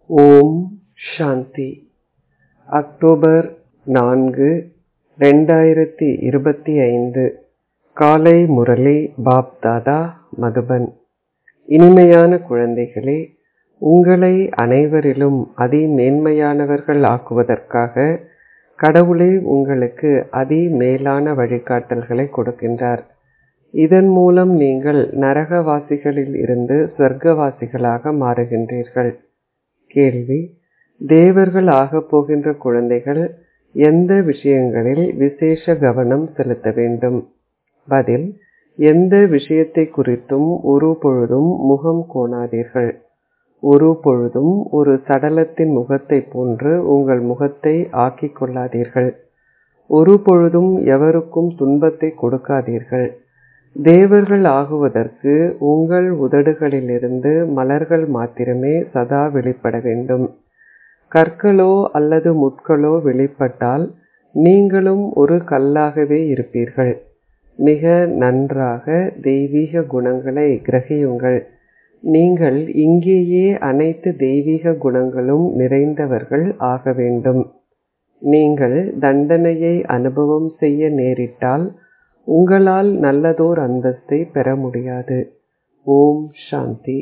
ஓம் சாந்தி October நான்கு ரெண்டாயிரத்தி இருபத்தி ஐந்து காலை முரளி பாப் தாதா மதுபன் இனிமையான குழந்தைகளே உங்களை அனைவரிலும் அதி மேன்மையானவர்கள் ஆக்குவதற்காக கடவுளே உங்களுக்கு அதி மேலான வழிகாட்டல்களை கொடுக்கின்றார் இதன் மூலம் நீங்கள் நரகவாசிகளில் இருந்து சொர்க்கவாசிகளாக மாறுகின்றீர்கள் கேள்வி தேவர்கள் ஆகப் போகின்ற குழந்தைகள் எந்த விஷயங்களில் விசேஷ கவனம் செலுத்த வேண்டும் பதில் எந்த விஷயத்தை குறித்தும் ஒரு பொழுதும் முகம் கோணாதீர்கள் ஒரு பொழுதும் ஒரு சடலத்தின் முகத்தைப் போன்று உங்கள் முகத்தை ஆக்கிக் கொள்ளாதீர்கள் ஒரு பொழுதும் எவருக்கும் துன்பத்தை கொடுக்காதீர்கள் தேவர்கள் ஆகுவதற்கு உங்கள் உதடுகளிலிருந்து மலர்கள் மாத்திரமே சதா வெளிப்பட வேண்டும் கற்களோ அல்லது முட்களோ வெளிப்பட்டால் நீங்களும் ஒரு கல்லாகவே இருப்பீர்கள் மிக நன்றாக தெய்வீக குணங்களை கிரகியுங்கள் நீங்கள் இங்கேயே அனைத்து தெய்வீக குணங்களும் நிறைந்தவர்கள் ஆக வேண்டும் நீங்கள் தண்டனையை அனுபவம் செய்ய நேரிட்டால் உங்களால் நல்லதோர் அந்தஸ்தை பெற முடியாது ஓம் சாந்தி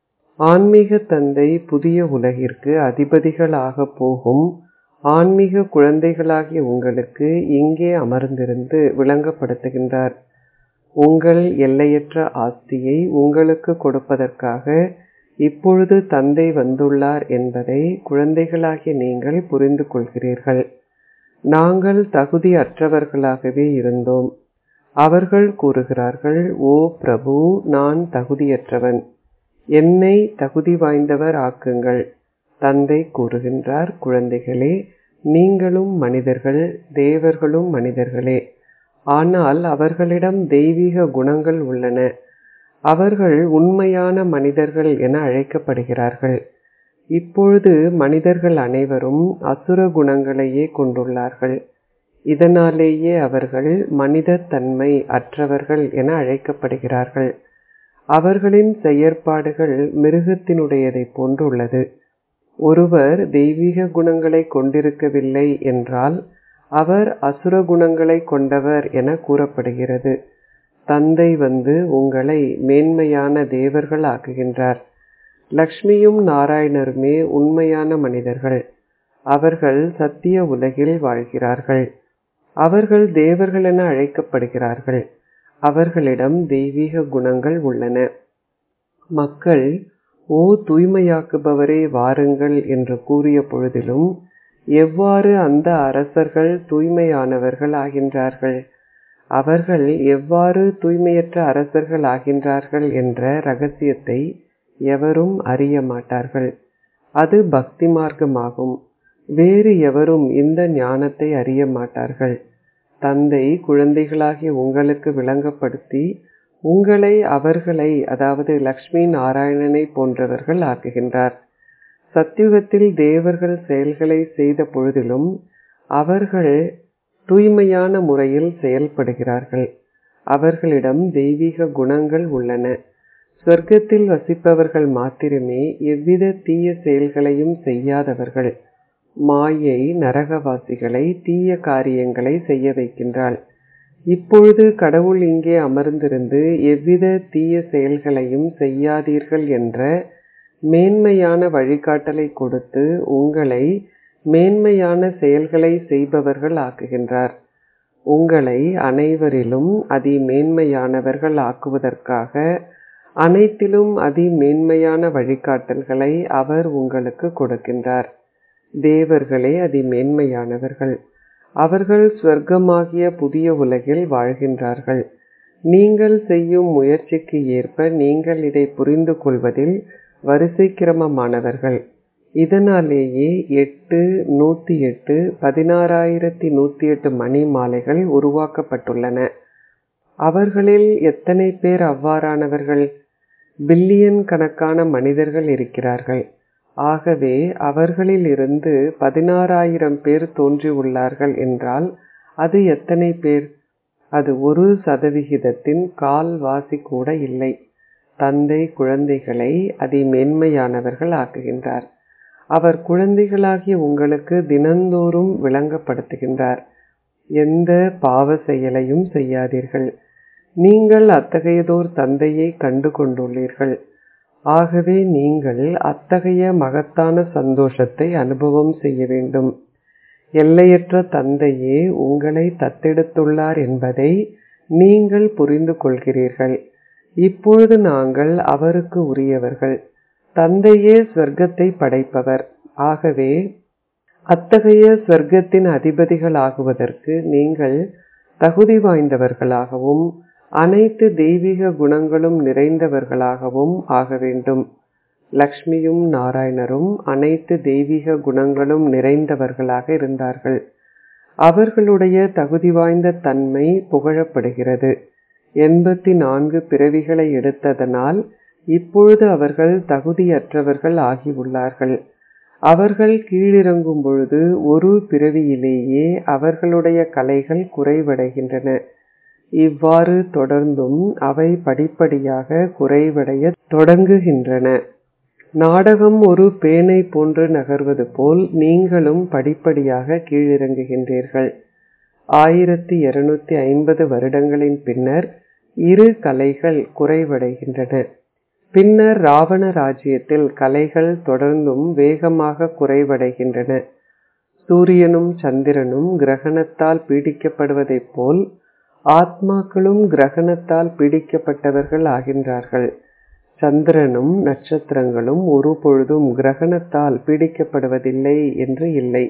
ஆன்மீக தந்தை புதிய உலகிற்கு அதிபதிகளாக போகும் ஆன்மீக குழந்தைகளாகிய உங்களுக்கு இங்கே அமர்ந்திருந்து விளங்கப்படுத்துகின்றார் உங்கள் எல்லையற்ற ஆஸ்தியை உங்களுக்கு கொடுப்பதற்காக இப்பொழுது தந்தை வந்துள்ளார் என்பதை குழந்தைகளாகிய நீங்கள் புரிந்து கொள்கிறீர்கள் நாங்கள் தகுதியற்றவர்களாகவே இருந்தோம் அவர்கள் கூறுகிறார்கள் ஓ பிரபு நான் தகுதியற்றவன் என்னை தகுதி வாய்ந்தவர் ஆக்குங்கள் தந்தை கூறுகின்றார் குழந்தைகளே நீங்களும் மனிதர்கள் தேவர்களும் மனிதர்களே ஆனால் அவர்களிடம் தெய்வீக குணங்கள் உள்ளன அவர்கள் உண்மையான மனிதர்கள் என அழைக்கப்படுகிறார்கள் இப்பொழுது மனிதர்கள் அனைவரும் அசுர குணங்களையே கொண்டுள்ளார்கள் இதனாலேயே அவர்கள் மனித தன்மை அற்றவர்கள் என அழைக்கப்படுகிறார்கள் அவர்களின் செயற்பாடுகள் மிருகத்தினுடையதை போன்றுள்ளது ஒருவர் தெய்வீக குணங்களை கொண்டிருக்கவில்லை என்றால் அவர் அசுர குணங்களை கொண்டவர் என கூறப்படுகிறது தந்தை வந்து உங்களை மேன்மையான தேவர்கள் ஆக்குகின்றார் லக்ஷ்மியும் நாராயணருமே உண்மையான மனிதர்கள் அவர்கள் சத்திய உலகில் வாழ்கிறார்கள் அவர்கள் தேவர்கள் என அழைக்கப்படுகிறார்கள் அவர்களிடம் தெய்வீக குணங்கள் உள்ளன மக்கள் ஓ தூய்மையாக்குபவரே வாருங்கள் என்று கூறிய பொழுதிலும் எவ்வாறு அந்த அரசர்கள் தூய்மையானவர்கள் ஆகின்றார்கள் அவர்கள் எவ்வாறு தூய்மையற்ற அரசர்கள் ஆகின்றார்கள் என்ற ரகசியத்தை எவரும் அறிய மாட்டார்கள் அது பக்தி மார்க்கமாகும் வேறு எவரும் இந்த ஞானத்தை அறிய மாட்டார்கள் தந்தை குழந்தைகளாகிய உங்களுக்கு விளங்கப்படுத்தி உங்களை அவர்களை அதாவது லக்ஷ்மி நாராயணனை போன்றவர்கள் ஆக்குகின்றார் சத்தியுகத்தில் தேவர்கள் செயல்களை செய்த பொழுதிலும் அவர்கள் தூய்மையான முறையில் செயல்படுகிறார்கள் அவர்களிடம் தெய்வீக குணங்கள் உள்ளன சொர்க்கத்தில் வசிப்பவர்கள் மாத்திரமே எவ்வித தீய செயல்களையும் செய்யாதவர்கள் மாயை நரகவாசிகளை தீய காரியங்களை செய்ய வைக்கின்றாள் இப்பொழுது கடவுள் இங்கே அமர்ந்திருந்து எவ்வித தீய செயல்களையும் செய்யாதீர்கள் என்ற மேன்மையான வழிகாட்டலை கொடுத்து உங்களை மேன்மையான செயல்களை செய்பவர்கள் ஆக்குகின்றார் உங்களை அனைவரிலும் அதி மேன்மையானவர்கள் ஆக்குவதற்காக அனைத்திலும் அதி மேன்மையான வழிகாட்டல்களை அவர் உங்களுக்கு கொடுக்கின்றார் தேவர்களே அதி மேன்மையானவர்கள் அவர்கள் ஸ்வர்க்கமாகிய புதிய உலகில் வாழ்கின்றார்கள் நீங்கள் செய்யும் முயற்சிக்கு ஏற்ப நீங்கள் இதை புரிந்து கொள்வதில் வரிசை கிரமமானவர்கள் இதனாலேயே எட்டு நூத்தி எட்டு பதினாறாயிரத்தி நூத்தி எட்டு மணி மாலைகள் உருவாக்கப்பட்டுள்ளன அவர்களில் எத்தனை பேர் அவ்வாறானவர்கள் பில்லியன் கணக்கான மனிதர்கள் இருக்கிறார்கள் ஆகவே அவர்களில் இருந்து பதினாறாயிரம் பேர் தோன்றியுள்ளார்கள் என்றால் அது எத்தனை பேர் அது ஒரு சதவிகிதத்தின் கால்வாசி கூட இல்லை தந்தை குழந்தைகளை அதி மென்மையானவர்கள் ஆக்குகின்றார் அவர் குழந்தைகளாகிய உங்களுக்கு தினந்தோறும் விளங்கப்படுத்துகின்றார் எந்த பாவ செயலையும் செய்யாதீர்கள் நீங்கள் அத்தகையதோர் தந்தையை கண்டு கொண்டுள்ளீர்கள் ஆகவே நீங்கள் அத்தகைய மகத்தான சந்தோஷத்தை அனுபவம் செய்ய வேண்டும் எல்லையற்ற தந்தையே உங்களை தத்தெடுத்துள்ளார் என்பதை நீங்கள் புரிந்து கொள்கிறீர்கள் இப்பொழுது நாங்கள் அவருக்கு உரியவர்கள் தந்தையே ஸ்வர்க்கத்தை படைப்பவர் ஆகவே அத்தகைய ஸ்வர்க்கத்தின் அதிபதிகள் ஆகுவதற்கு நீங்கள் தகுதி வாய்ந்தவர்களாகவும் அனைத்து தெய்வீக குணங்களும் நிறைந்தவர்களாகவும் ஆக வேண்டும் லக்ஷ்மியும் நாராயணரும் அனைத்து தெய்வீக குணங்களும் நிறைந்தவர்களாக இருந்தார்கள் அவர்களுடைய தகுதி வாய்ந்த தன்மை புகழப்படுகிறது எண்பத்தி நான்கு பிறவிகளை எடுத்ததனால் இப்பொழுது அவர்கள் தகுதியற்றவர்கள் ஆகியுள்ளார்கள் அவர்கள் கீழிறங்கும் பொழுது ஒரு பிறவியிலேயே அவர்களுடைய கலைகள் குறைவடைகின்றன இவ்வாறு தொடர்ந்தும் அவை படிப்படியாக குறைவடைய தொடங்குகின்றன நாடகம் ஒரு பேனை போன்று நகர்வது போல் நீங்களும் படிப்படியாக கீழிறங்குகின்றீர்கள் ஆயிரத்தி இருநூத்தி ஐம்பது வருடங்களின் பின்னர் இரு கலைகள் குறைவடைகின்றன பின்னர் ராவண ராஜ்யத்தில் கலைகள் தொடர்ந்தும் வேகமாக குறைவடைகின்றன சூரியனும் சந்திரனும் கிரகணத்தால் பீடிக்கப்படுவதைப் போல் ஆத்மாக்களும் கிரகணத்தால் பீடிக்கப்பட்டவர்கள் ஆகின்றார்கள் சந்திரனும் நட்சத்திரங்களும் ஒரு பொழுதும் கிரகணத்தால் பீடிக்கப்படுவதில்லை என்று இல்லை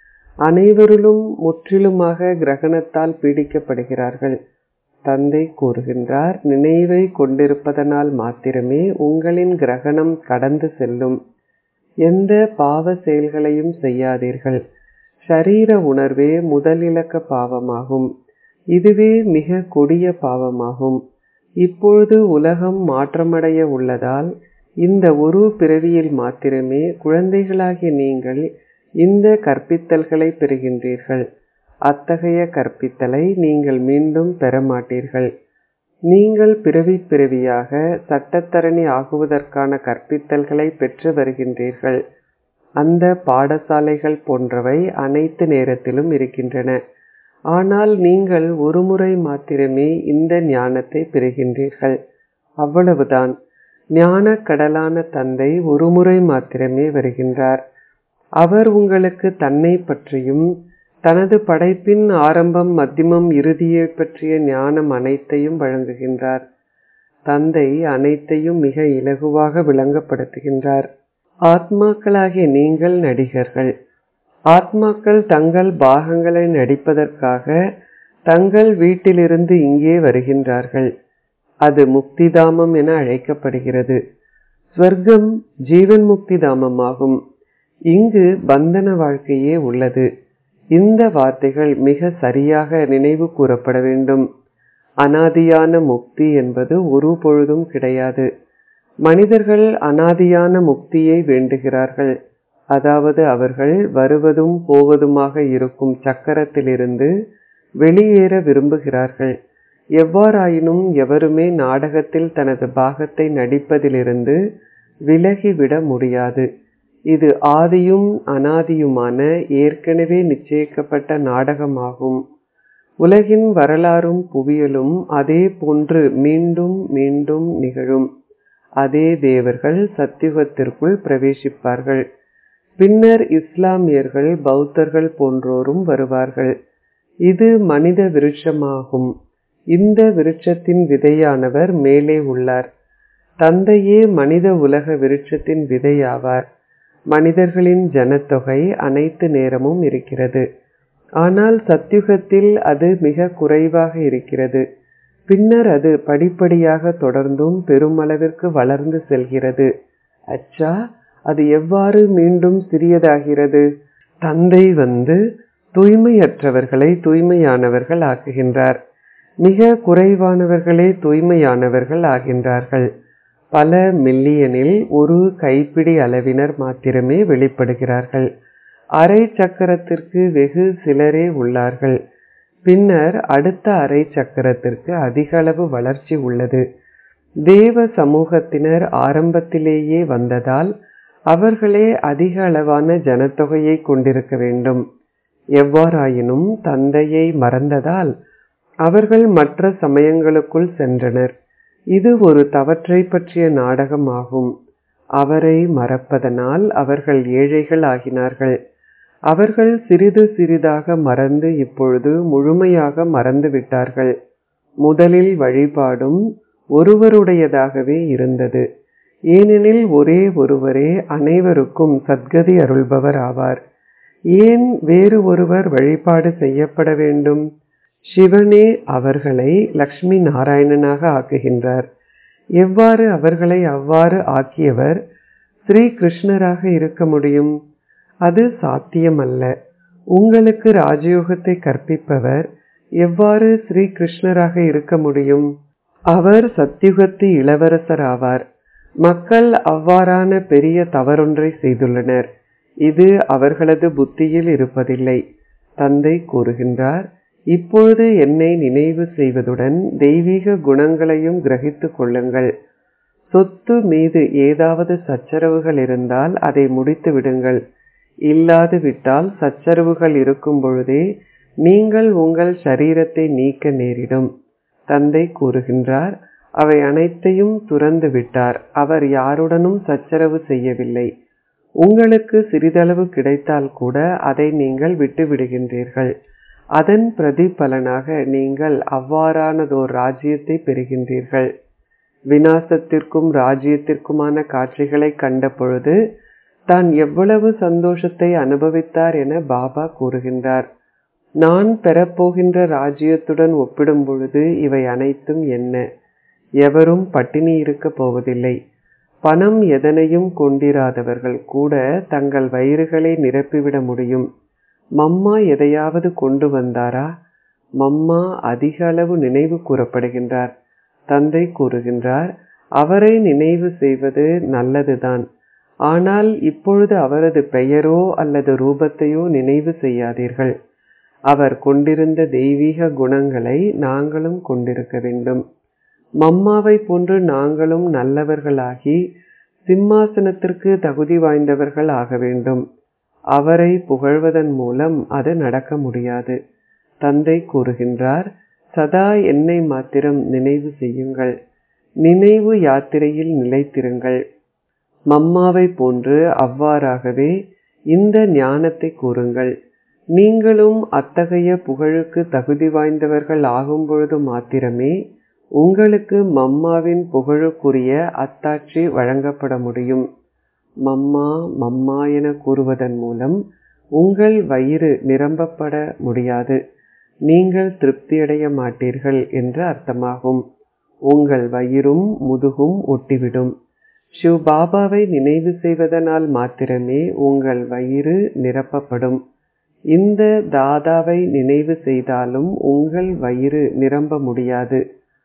அனைவரிலும் முற்றிலுமாக கிரகணத்தால் பீடிக்கப்படுகிறார்கள் தந்தை கூறுகின்றார் நினைவை கொண்டிருப்பதனால் மாத்திரமே உங்களின் கிரகணம் கடந்து செல்லும் எந்த பாவ செயல்களையும் செய்யாதீர்கள் ஷரீர உணர்வே முதலிலக்க பாவமாகும் இதுவே மிக கொடிய பாவமாகும் இப்பொழுது உலகம் மாற்றமடைய உள்ளதால் இந்த ஒரு பிறவியில் மாத்திரமே குழந்தைகளாகிய நீங்கள் இந்த கற்பித்தல்களை பெறுகின்றீர்கள் அத்தகைய கற்பித்தலை நீங்கள் மீண்டும் பெற மாட்டீர்கள் நீங்கள் பிறவி பிறவியாக சட்டத்தரணி ஆகுவதற்கான கற்பித்தல்களை பெற்று வருகின்றீர்கள் அந்த பாடசாலைகள் போன்றவை அனைத்து நேரத்திலும் இருக்கின்றன ஆனால் நீங்கள் ஒருமுறை மாத்திரமே இந்த ஞானத்தை பெறுகின்றீர்கள் அவ்வளவுதான் ஞான கடலான தந்தை ஒருமுறை மாத்திரமே வருகின்றார் அவர் உங்களுக்கு தன்னை பற்றியும் தனது படைப்பின் ஆரம்பம் மத்தியமம் இறுதியை பற்றிய ஞானம் அனைத்தையும் வழங்குகின்றார் தந்தை அனைத்தையும் மிக இலகுவாக விளங்கப்படுத்துகின்றார் ஆத்மாக்களாகிய நீங்கள் நடிகர்கள் ஆத்மாக்கள் தங்கள் பாகங்களை நடிப்பதற்காக தங்கள் வீட்டிலிருந்து இங்கே வருகின்றார்கள் அது முக்திதாமம் என அழைக்கப்படுகிறது ஸ்வர்க்கம் ஜீவன் முக்தி தாமமாகும் இங்கு பந்தன வாழ்க்கையே உள்ளது இந்த வார்த்தைகள் மிக சரியாக நினைவு கூறப்பட வேண்டும் அனாதியான முக்தி என்பது ஒரு பொழுதும் கிடையாது மனிதர்கள் அனாதியான முக்தியை வேண்டுகிறார்கள் அதாவது அவர்கள் வருவதும் போவதுமாக இருக்கும் சக்கரத்திலிருந்து வெளியேற விரும்புகிறார்கள் எவ்வாறாயினும் எவருமே நாடகத்தில் தனது பாகத்தை நடிப்பதிலிருந்து விலகிவிட முடியாது இது ஆதியும் அனாதியுமான ஏற்கனவே நிச்சயிக்கப்பட்ட நாடகமாகும் உலகின் வரலாறும் புவியலும் அதே போன்று மீண்டும் மீண்டும் நிகழும் அதே தேவர்கள் சத்தியுகத்திற்குள் பிரவேசிப்பார்கள் பின்னர் இஸ்லாமியர்கள் பௌத்தர்கள் போன்றோரும் வருவார்கள் இது மனித விருட்சமாகும் இந்த விருட்சத்தின் விதையானவர் மேலே உள்ளார் தந்தையே மனித உலக விருட்சத்தின் விதையாவார் மனிதர்களின் ஜனத்தொகை அனைத்து நேரமும் இருக்கிறது ஆனால் சத்யுகத்தில் அது மிக குறைவாக இருக்கிறது பின்னர் அது படிப்படியாக தொடர்ந்தும் பெருமளவிற்கு வளர்ந்து செல்கிறது அச்சா அது எவ்வாறு மீண்டும் சிறியதாகிறது தந்தை வந்து தூய்மையற்றவர்களை தூய்மையானவர்கள் ஆக்குகின்றார் மிக குறைவானவர்களே தூய்மையானவர்கள் ஆகின்றார்கள் பல மில்லியனில் ஒரு கைப்பிடி அளவினர் மாத்திரமே வெளிப்படுகிறார்கள் அரை சக்கரத்திற்கு வெகு சிலரே உள்ளார்கள் பின்னர் அடுத்த அரை சக்கரத்திற்கு அதிக அளவு வளர்ச்சி உள்ளது தேவ சமூகத்தினர் ஆரம்பத்திலேயே வந்ததால் அவர்களே அதிக அளவான ஜனத்தொகையை கொண்டிருக்க வேண்டும் எவ்வாறாயினும் தந்தையை மறந்ததால் அவர்கள் மற்ற சமயங்களுக்குள் சென்றனர் இது ஒரு தவற்றை பற்றிய நாடகம் ஆகும் அவரை மறப்பதனால் அவர்கள் ஏழைகள் ஆகினார்கள் அவர்கள் சிறிது சிறிதாக மறந்து இப்பொழுது முழுமையாக மறந்து விட்டார்கள் முதலில் வழிபாடும் ஒருவருடையதாகவே இருந்தது ஏனெனில் ஒரே ஒருவரே அனைவருக்கும் சத்கதி அருள்பவர் ஆவார் ஏன் வேறு ஒருவர் வழிபாடு செய்யப்பட வேண்டும் சிவனே அவர்களை லக்ஷ்மி நாராயணனாக ஆக்குகின்றார் எவ்வாறு அவர்களை அவ்வாறு ஆக்கியவர் ஸ்ரீ கிருஷ்ணராக இருக்க முடியும் அது சாத்தியமல்ல உங்களுக்கு ராஜயோகத்தை கற்பிப்பவர் எவ்வாறு ஸ்ரீ கிருஷ்ணராக இருக்க முடியும் அவர் சத்தியுகத்து இளவரசர் ஆவார் மக்கள் அவ்வாறான பெரிய தவறொன்றை செய்துள்ளனர் இது அவர்களது புத்தியில் இருப்பதில்லை தந்தை கூறுகின்றார் இப்பொழுது என்னை நினைவு செய்வதுடன் தெய்வீக குணங்களையும் கிரகித்துக் கொள்ளுங்கள் சொத்து மீது ஏதாவது சச்சரவுகள் இருந்தால் அதை முடித்து விடுங்கள் இல்லாது விட்டால் சச்சரவுகள் இருக்கும் பொழுதே நீங்கள் உங்கள் சரீரத்தை நீக்க நேரிடும் தந்தை கூறுகின்றார் அவை அனைத்தையும் துறந்து விட்டார் அவர் யாருடனும் சச்சரவு செய்யவில்லை உங்களுக்கு சிறிதளவு கிடைத்தால் கூட அதை நீங்கள் விட்டு விடுகின்றீர்கள் அதன் பிரதிபலனாக நீங்கள் அவ்வாறானதோர் ராஜ்யத்தை பெறுகின்றீர்கள் வினாசத்திற்கும் ராஜ்யத்திற்குமான காட்சிகளை கண்ட பொழுது தான் எவ்வளவு சந்தோஷத்தை அனுபவித்தார் என பாபா கூறுகின்றார் நான் பெறப்போகின்ற ராஜ்யத்துடன் ஒப்பிடும் பொழுது இவை அனைத்தும் என்ன எவரும் பட்டினி இருக்கப் போவதில்லை பணம் எதனையும் கொண்டிராதவர்கள் கூட தங்கள் வயிறுகளை நிரப்பிவிட முடியும் மம்மா எதையாவது கொண்டு வந்தாரா மம்மா அதிக அளவு நினைவு கூறப்படுகின்றார் தந்தை கூறுகின்றார் அவரை நினைவு செய்வது நல்லதுதான் ஆனால் இப்பொழுது அவரது பெயரோ அல்லது ரூபத்தையோ நினைவு செய்யாதீர்கள் அவர் கொண்டிருந்த தெய்வீக குணங்களை நாங்களும் கொண்டிருக்க வேண்டும் மம்மாவை போன்று நாங்களும் நல்லவர்களாகி சிம்மாசனத்திற்கு தகுதி வாய்ந்தவர்கள் ஆக வேண்டும் அவரை புகழ்வதன் மூலம் அது நடக்க முடியாது தந்தை கூறுகின்றார் சதா என்னை மாத்திரம் நினைவு செய்யுங்கள் நினைவு யாத்திரையில் நிலைத்திருங்கள் மம்மாவை போன்று அவ்வாறாகவே இந்த ஞானத்தை கூறுங்கள் நீங்களும் அத்தகைய புகழுக்கு தகுதி வாய்ந்தவர்கள் ஆகும் பொழுது மாத்திரமே உங்களுக்கு மம்மாவின் புகழுக்குரிய அத்தாட்சி வழங்கப்பட முடியும் மம்மா மம்மா என கூறுவதன் மூலம் உங்கள் வயிறு நிரம்பப்பட முடியாது நீங்கள் திருப்தியடைய மாட்டீர்கள் என்று அர்த்தமாகும் உங்கள் வயிறும் முதுகும் ஒட்டிவிடும் சிவ் பாபாவை நினைவு செய்வதனால் மாத்திரமே உங்கள் வயிறு நிரப்பப்படும் இந்த தாதாவை நினைவு செய்தாலும் உங்கள் வயிறு நிரம்ப முடியாது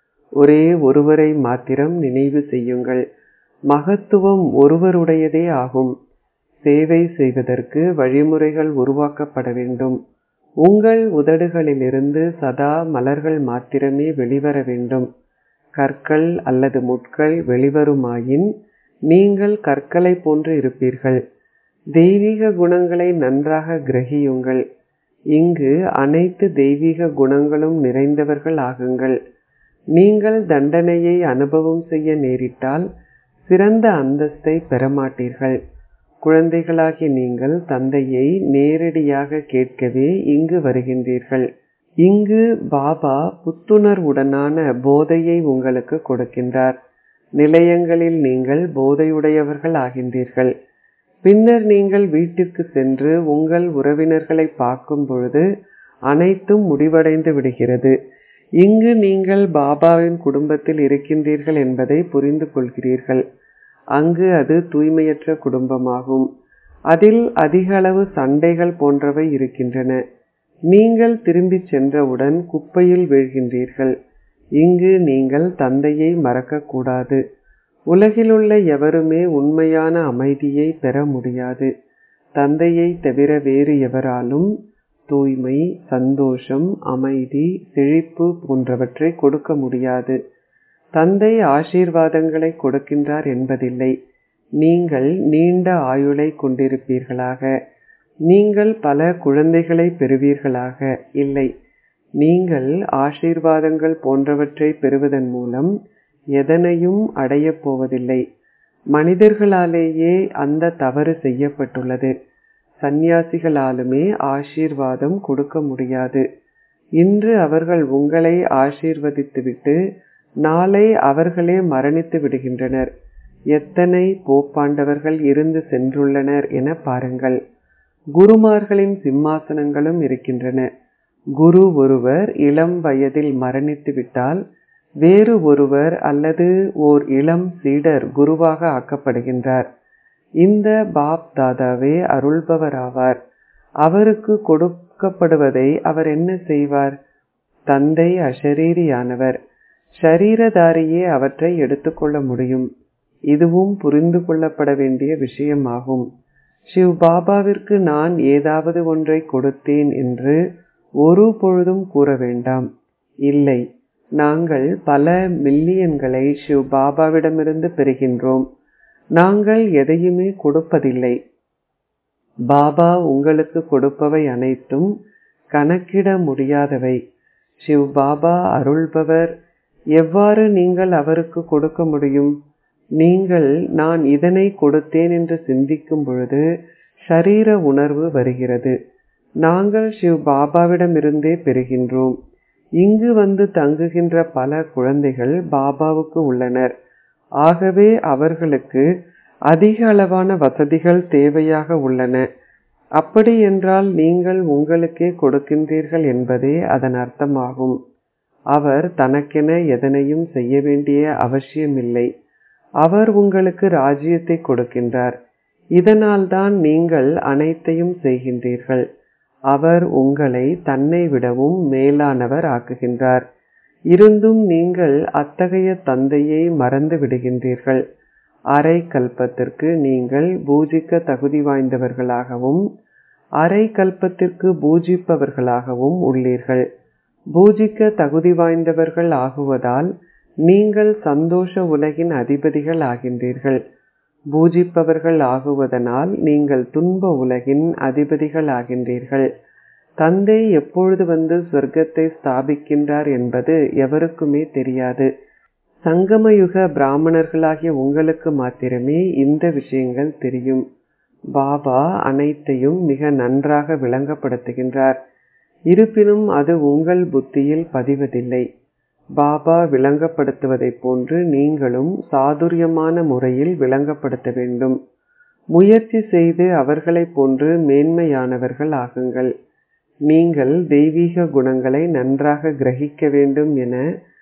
ஒரே ஒருவரை மாத்திரம் நினைவு செய்யுங்கள் மகத்துவம் ஒருவருடையதே ஆகும் சேவை செய்வதற்கு வழிமுறைகள் உருவாக்கப்பட வேண்டும் உங்கள் உதடுகளிலிருந்து சதா மலர்கள் மாத்திரமே வெளிவர வேண்டும் கற்கள் அல்லது முட்கள் வெளிவருமாயின் நீங்கள் கற்களை போன்று இருப்பீர்கள் தெய்வீக குணங்களை நன்றாக கிரகியுங்கள் இங்கு அனைத்து தெய்வீக குணங்களும் நிறைந்தவர்கள் ஆகுங்கள் நீங்கள் தண்டனையை அனுபவம் செய்ய நேரிட்டால் சிறந்த அந்தஸ்தை பெறமாட்டீர்கள் குழந்தைகளாகி நீங்கள் தந்தையை நேரடியாக கேட்கவே இங்கு வருகின்றீர்கள் இங்கு பாபா புத்துணர்வுடனான போதையை உங்களுக்கு கொடுக்கின்றார் நிலையங்களில் நீங்கள் போதையுடையவர்கள் ஆகின்றீர்கள் பின்னர் நீங்கள் வீட்டிற்கு சென்று உங்கள் உறவினர்களை பார்க்கும் பொழுது அனைத்தும் முடிவடைந்து விடுகிறது இங்கு நீங்கள் பாபாவின் குடும்பத்தில் இருக்கின்றீர்கள் என்பதை புரிந்து கொள்கிறீர்கள் அங்கு அது தூய்மையற்ற குடும்பமாகும் அதில் அதிக அளவு சண்டைகள் போன்றவை இருக்கின்றன நீங்கள் திரும்பிச் சென்றவுடன் குப்பையில் வீழ்கின்றீர்கள் இங்கு நீங்கள் தந்தையை மறக்கக்கூடாது உலகிலுள்ள எவருமே உண்மையான அமைதியை பெற முடியாது தந்தையை தவிர வேறு எவராலும் தூய்மை சந்தோஷம் அமைதி செழிப்பு போன்றவற்றை கொடுக்க முடியாது தந்தை ஆசீர்வாதங்களை கொடுக்கின்றார் என்பதில்லை நீங்கள் நீண்ட ஆயுளை கொண்டிருப்பீர்களாக நீங்கள் பல குழந்தைகளை பெறுவீர்களாக இல்லை நீங்கள் ஆசீர்வாதங்கள் போன்றவற்றை பெறுவதன் மூலம் எதனையும் அடையப் போவதில்லை மனிதர்களாலேயே அந்த தவறு செய்யப்பட்டுள்ளது சந்நியாசிகளாலுமே ஆசீர்வாதம் கொடுக்க முடியாது இன்று அவர்கள் உங்களை ஆசீர்வதித்துவிட்டு நாளை அவர்களே மரணித்து விடுகின்றனர் எத்தனை போப்பாண்டவர்கள் இருந்து சென்றுள்ளனர் என பாருங்கள் குருமார்களின் சிம்மாசனங்களும் இருக்கின்றன குரு ஒருவர் இளம் வயதில் மரணித்து விட்டால் வேறு ஒருவர் அல்லது ஓர் இளம் சீடர் குருவாக ஆக்கப்படுகின்றார் இந்த பாப் தாதாவே அருள்பவராவார் அவருக்கு கொடுக்கப்படுவதை அவர் என்ன செய்வார் தந்தை அஷரீரியானவர் ஷரீரதாரியே அவற்றை எடுத்துக்கொள்ள முடியும் இதுவும் புரிந்து கொள்ளப்பட வேண்டிய விஷயமாகும் சிவ் பாபாவிற்கு நான் ஏதாவது ஒன்றை கொடுத்தேன் என்று ஒரு பொழுதும் கூற வேண்டாம் இல்லை நாங்கள் பல மில்லியன்களை சிவ் பாபாவிடமிருந்து பெறுகின்றோம் நாங்கள் எதையுமே கொடுப்பதில்லை பாபா உங்களுக்கு கொடுப்பவை அனைத்தும் கணக்கிட முடியாதவை சிவ் பாபா அருள்பவர் எவ்வாறு நீங்கள் அவருக்கு கொடுக்க முடியும் நீங்கள் நான் இதனை கொடுத்தேன் என்று சிந்திக்கும் பொழுது ஷரீர உணர்வு வருகிறது நாங்கள் சிவ் பாபாவிடமிருந்தே பெறுகின்றோம் இங்கு வந்து தங்குகின்ற பல குழந்தைகள் பாபாவுக்கு உள்ளனர் ஆகவே அவர்களுக்கு அதிக அளவான வசதிகள் தேவையாக உள்ளன அப்படி என்றால் நீங்கள் உங்களுக்கே கொடுக்கின்றீர்கள் என்பதே அதன் அர்த்தமாகும் அவர் தனக்கென எதனையும் செய்ய வேண்டிய அவசியமில்லை அவர் உங்களுக்கு ராஜ்யத்தை கொடுக்கின்றார் இதனால்தான் நீங்கள் அனைத்தையும் செய்கின்றீர்கள் அவர் உங்களை தன்னை விடவும் மேலானவர் ஆக்குகின்றார் இருந்தும் நீங்கள் அத்தகைய தந்தையை மறந்து விடுகின்றீர்கள் அரை கல்பத்திற்கு நீங்கள் பூஜிக்க தகுதி வாய்ந்தவர்களாகவும் அரை கல்பத்திற்கு பூஜிப்பவர்களாகவும் உள்ளீர்கள் பூஜிக்க தகுதி வாய்ந்தவர்கள் ஆகுவதால் நீங்கள் சந்தோஷ உலகின் அதிபதிகள் ஆகின்றீர்கள் பூஜிப்பவர்கள் ஆகுவதனால் நீங்கள் துன்ப உலகின் அதிபதிகள் ஆகின்றீர்கள் தந்தை எப்பொழுது வந்து சொர்க்கத்தை ஸ்தாபிக்கின்றார் என்பது எவருக்குமே தெரியாது சங்கமயுக பிராமணர்களாகிய உங்களுக்கு மாத்திரமே இந்த விஷயங்கள் தெரியும் பாபா அனைத்தையும் மிக நன்றாக விளங்கப்படுத்துகின்றார் இருப்பினும் அது உங்கள் புத்தியில் பதிவதில்லை பாபா விளங்கப்படுத்துவதைப் போன்று நீங்களும் சாதுரியமான முறையில் விளங்கப்படுத்த வேண்டும் முயற்சி செய்து அவர்களைப் போன்று மேன்மையானவர்கள் ஆகுங்கள் நீங்கள் தெய்வீக குணங்களை நன்றாக கிரகிக்க வேண்டும் என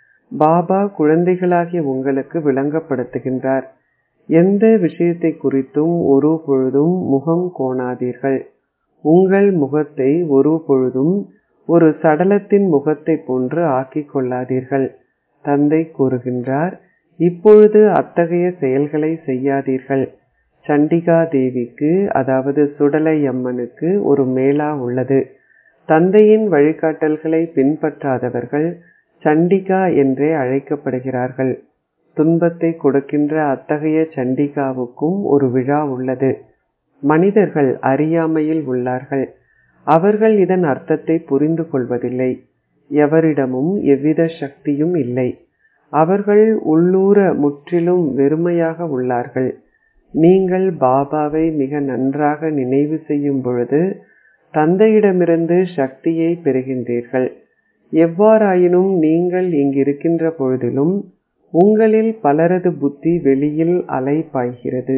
பாபா குழந்தைகளாகிய உங்களுக்கு விளங்கப்படுத்துகின்றார் எந்த விஷயத்தை குறித்தும் ஒரு பொழுதும் முகம் கோணாதீர்கள் உங்கள் முகத்தை ஒரு பொழுதும் ஒரு சடலத்தின் முகத்தை போன்று ஆக்கிக் கொள்ளாதீர்கள் தந்தை கூறுகின்றார் இப்பொழுது அத்தகைய செயல்களை செய்யாதீர்கள் சண்டிகா தேவிக்கு அதாவது சுடலை அம்மனுக்கு ஒரு மேளா உள்ளது தந்தையின் வழிகாட்டல்களை பின்பற்றாதவர்கள் சண்டிகா என்றே அழைக்கப்படுகிறார்கள் துன்பத்தை கொடுக்கின்ற அத்தகைய சண்டிகாவுக்கும் ஒரு விழா உள்ளது மனிதர்கள் அறியாமையில் உள்ளார்கள் அவர்கள் இதன் அர்த்தத்தை புரிந்து கொள்வதில்லை எவரிடமும் எவ்வித சக்தியும் இல்லை அவர்கள் உள்ளூர முற்றிலும் வெறுமையாக உள்ளார்கள் நீங்கள் பாபாவை மிக நன்றாக நினைவு செய்யும் பொழுது தந்தையிடமிருந்து சக்தியை பெறுகின்றீர்கள் எவ்வாறாயினும் நீங்கள் இங்கிருக்கின்ற பொழுதிலும் உங்களில் பலரது புத்தி வெளியில் அலை பாய்கிறது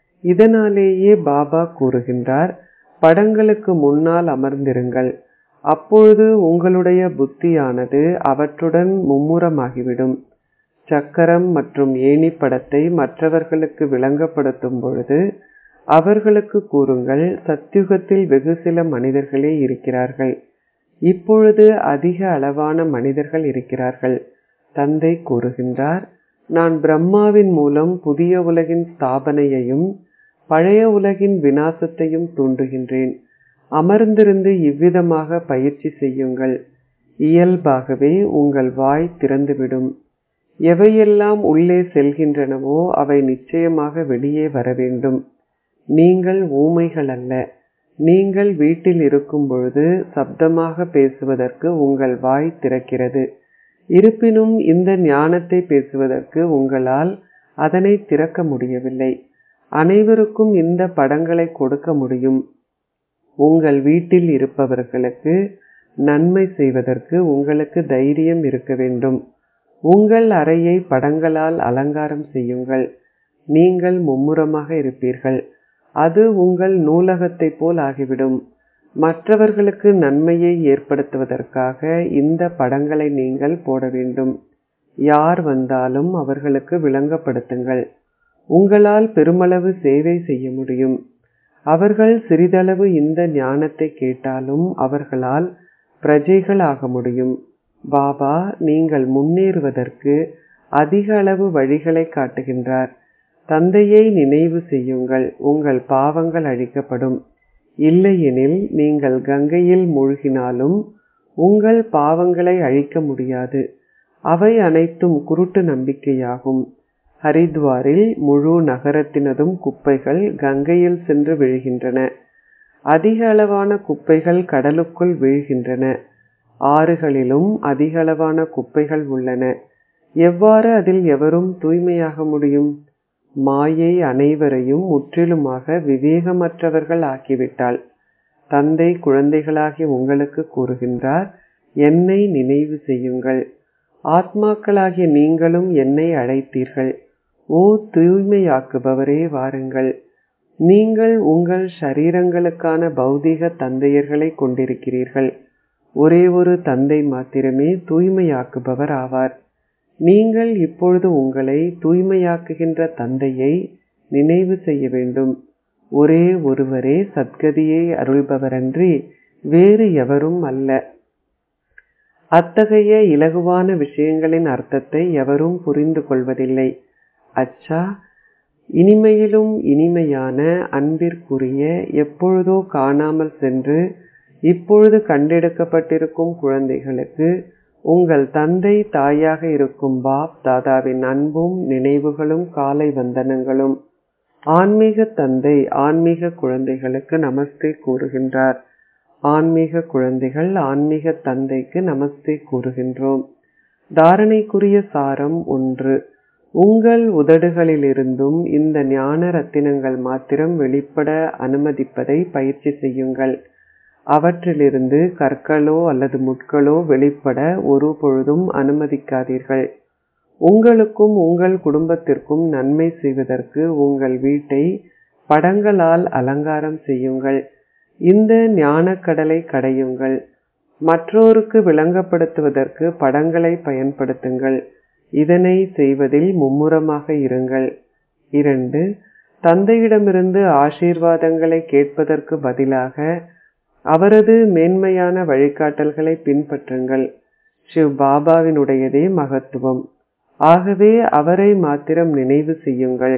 இதனாலேயே பாபா கூறுகின்றார் படங்களுக்கு முன்னால் அமர்ந்திருங்கள் அப்பொழுது உங்களுடைய புத்தியானது அவற்றுடன் மும்முரமாகிவிடும் சக்கரம் மற்றும் ஏணி படத்தை மற்றவர்களுக்கு விளங்கப்படுத்தும் பொழுது அவர்களுக்கு கூறுங்கள் சத்தியுகத்தில் வெகு சில மனிதர்களே இருக்கிறார்கள் இப்பொழுது அதிக அளவான மனிதர்கள் இருக்கிறார்கள் தந்தை கூறுகின்றார் நான் பிரம்மாவின் மூலம் புதிய உலகின் ஸ்தாபனையையும் பழைய உலகின் வினாசத்தையும் தூண்டுகின்றேன் அமர்ந்திருந்து இவ்விதமாக பயிற்சி செய்யுங்கள் இயல்பாகவே உங்கள் வாய் திறந்துவிடும் எவையெல்லாம் உள்ளே செல்கின்றனவோ அவை நிச்சயமாக வெளியே வர வேண்டும் நீங்கள் ஊமைகள் அல்ல நீங்கள் வீட்டில் இருக்கும் பொழுது சப்தமாக பேசுவதற்கு உங்கள் வாய் திறக்கிறது இருப்பினும் இந்த ஞானத்தை பேசுவதற்கு உங்களால் அதனை திறக்க முடியவில்லை அனைவருக்கும் இந்த படங்களை கொடுக்க முடியும் உங்கள் வீட்டில் இருப்பவர்களுக்கு நன்மை செய்வதற்கு உங்களுக்கு தைரியம் இருக்க வேண்டும் உங்கள் அறையை படங்களால் அலங்காரம் செய்யுங்கள் நீங்கள் மும்முரமாக இருப்பீர்கள் அது உங்கள் நூலகத்தை போல் ஆகிவிடும் மற்றவர்களுக்கு நன்மையை ஏற்படுத்துவதற்காக இந்த படங்களை நீங்கள் போட வேண்டும் யார் வந்தாலும் அவர்களுக்கு விளங்கப்படுத்துங்கள் உங்களால் பெருமளவு சேவை செய்ய முடியும் அவர்கள் சிறிதளவு இந்த ஞானத்தை கேட்டாலும் அவர்களால் பிரஜைகள் ஆக முடியும் பாபா நீங்கள் முன்னேறுவதற்கு அதிக அளவு வழிகளை காட்டுகின்றார் தந்தையை நினைவு செய்யுங்கள் உங்கள் பாவங்கள் அழிக்கப்படும் இல்லையெனில் நீங்கள் கங்கையில் மூழ்கினாலும் உங்கள் பாவங்களை அழிக்க முடியாது அவை அனைத்தும் குருட்டு நம்பிக்கையாகும் ஹரித்வாரில் முழு நகரத்தினதும் குப்பைகள் கங்கையில் சென்று விழுகின்றன அதிக அளவான குப்பைகள் கடலுக்குள் வீழ்கின்றன ஆறுகளிலும் அதிக அளவான குப்பைகள் உள்ளன எவ்வாறு அதில் எவரும் தூய்மையாக முடியும் மாயை அனைவரையும் முற்றிலுமாக விவேகமற்றவர்கள் ஆக்கிவிட்டாள் தந்தை குழந்தைகளாகிய உங்களுக்கு கூறுகின்றார் என்னை நினைவு செய்யுங்கள் ஆத்மாக்களாகிய நீங்களும் என்னை அழைத்தீர்கள் ஓ தூய்மையாக்குபவரே வாருங்கள் நீங்கள் உங்கள் ஷரீரங்களுக்கான பௌதீக தந்தையர்களை கொண்டிருக்கிறீர்கள் ஒரே ஒரு தந்தை மாத்திரமே தூய்மையாக்குபவர் ஆவார் நீங்கள் இப்பொழுது உங்களை தூய்மையாக்குகின்ற தந்தையை நினைவு செய்ய வேண்டும் ஒரே ஒருவரே சத்கதியை அருள்பவரன்றி வேறு எவரும் அல்ல அத்தகைய இலகுவான விஷயங்களின் அர்த்தத்தை எவரும் புரிந்து கொள்வதில்லை அச்சா இனிமையிலும் இனிமையான அன்பிற்குரிய எப்பொழுதோ காணாமல் சென்று இப்பொழுது கண்டெடுக்கப்பட்டிருக்கும் குழந்தைகளுக்கு உங்கள் தந்தை தாயாக இருக்கும் பாப் தாதாவின் அன்பும் நினைவுகளும் காலை வந்தனங்களும் ஆன்மீக தந்தை ஆன்மீக குழந்தைகளுக்கு நமஸ்தே கூறுகின்றார் ஆன்மீக குழந்தைகள் ஆன்மீக தந்தைக்கு நமஸ்தே கூறுகின்றோம் தாரணைக்குரிய சாரம் ஒன்று உங்கள் உதடுகளிலிருந்தும் இந்த ஞான ரத்தினங்கள் மாத்திரம் வெளிப்பட அனுமதிப்பதை பயிற்சி செய்யுங்கள் அவற்றிலிருந்து கற்களோ அல்லது முட்களோ வெளிப்பட ஒரு பொழுதும் அனுமதிக்காதீர்கள் உங்களுக்கும் உங்கள் குடும்பத்திற்கும் நன்மை செய்வதற்கு உங்கள் வீட்டை படங்களால் அலங்காரம் செய்யுங்கள் இந்த ஞானக்கடலை கடையுங்கள் மற்றோருக்கு விளங்கப்படுத்துவதற்கு படங்களை பயன்படுத்துங்கள் இதனை செய்வதில் மும்முரமாக இருங்கள் இரண்டு தந்தையிடமிருந்து ஆசீர்வாதங்களை கேட்பதற்கு பதிலாக அவரது மேன்மையான வழிகாட்டல்களை பின்பற்றுங்கள் சிவ் பாபாவினுடையதே மகத்துவம் ஆகவே அவரை மாத்திரம் நினைவு செய்யுங்கள்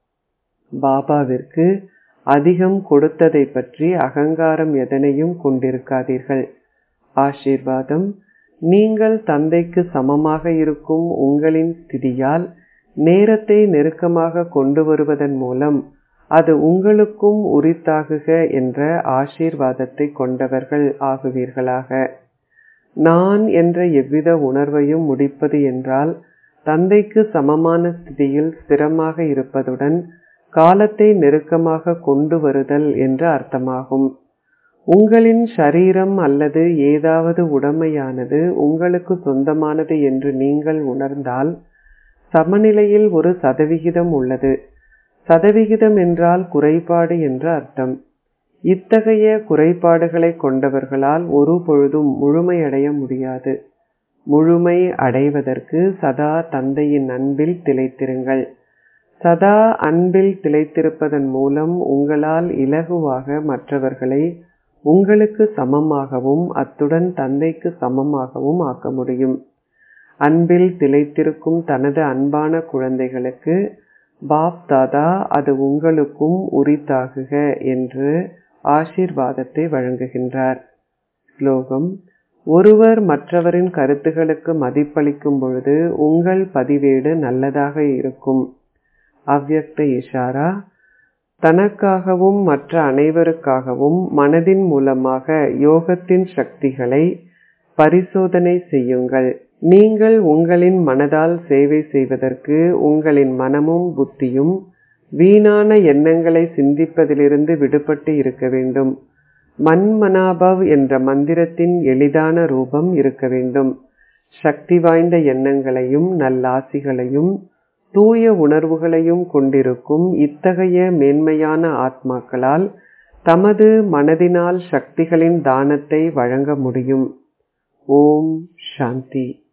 பாபாவிற்கு அதிகம் கொடுத்ததை பற்றி அகங்காரம் எதனையும் கொண்டிருக்காதீர்கள் ஆசீர்வாதம் நீங்கள் தந்தைக்கு சமமாக இருக்கும் உங்களின் ஸ்திதியால் நேரத்தை நெருக்கமாக கொண்டு வருவதன் மூலம் அது உங்களுக்கும் உரித்தாகுக என்ற ஆசீர்வாதத்தை கொண்டவர்கள் ஆகுவீர்களாக நான் என்ற எவ்வித உணர்வையும் முடிப்பது என்றால் தந்தைக்கு சமமான ஸ்திதியில் ஸ்திரமாக இருப்பதுடன் காலத்தை நெருக்கமாக கொண்டு வருதல் என்று அர்த்தமாகும் உங்களின் ஷரீரம் அல்லது ஏதாவது உடமையானது உங்களுக்கு சொந்தமானது என்று நீங்கள் உணர்ந்தால் சமநிலையில் ஒரு சதவிகிதம் உள்ளது சதவிகிதம் என்றால் குறைபாடு என்று அர்த்தம் இத்தகைய குறைபாடுகளை கொண்டவர்களால் ஒரு பொழுதும் முழுமையடைய முடியாது முழுமை அடைவதற்கு சதா தந்தையின் அன்பில் திளைத்திருங்கள் சதா அன்பில் திளைத்திருப்பதன் மூலம் உங்களால் இலகுவாக மற்றவர்களை உங்களுக்கு சமமாகவும் அத்துடன் தந்தைக்கு சமமாகவும் ஆக்க முடியும் அன்பில் திளைத்திருக்கும் தனது அன்பான குழந்தைகளுக்கு பாப் தாதா அது உங்களுக்கும் உரித்தாகுக என்று ஆசீர்வாதத்தை வழங்குகின்றார் ஸ்லோகம் ஒருவர் மற்றவரின் கருத்துகளுக்கு மதிப்பளிக்கும் பொழுது உங்கள் பதிவேடு நல்லதாக இருக்கும் அவ்யக்த இஷாரா தனக்காகவும் மற்ற அனைவருக்காகவும் மனதின் மூலமாக யோகத்தின் சக்திகளை பரிசோதனை செய்யுங்கள் நீங்கள் உங்களின் மனதால் சேவை செய்வதற்கு உங்களின் மனமும் புத்தியும் வீணான எண்ணங்களை சிந்திப்பதிலிருந்து விடுபட்டு இருக்க வேண்டும் மன்மனாபவ் என்ற மந்திரத்தின் எளிதான ரூபம் இருக்க வேண்டும் சக்தி வாய்ந்த எண்ணங்களையும் நல்லாசிகளையும் தூய உணர்வுகளையும் கொண்டிருக்கும் இத்தகைய மேன்மையான ஆத்மாக்களால் தமது மனதினால் சக்திகளின் தானத்தை வழங்க முடியும் ஓம் சாந்தி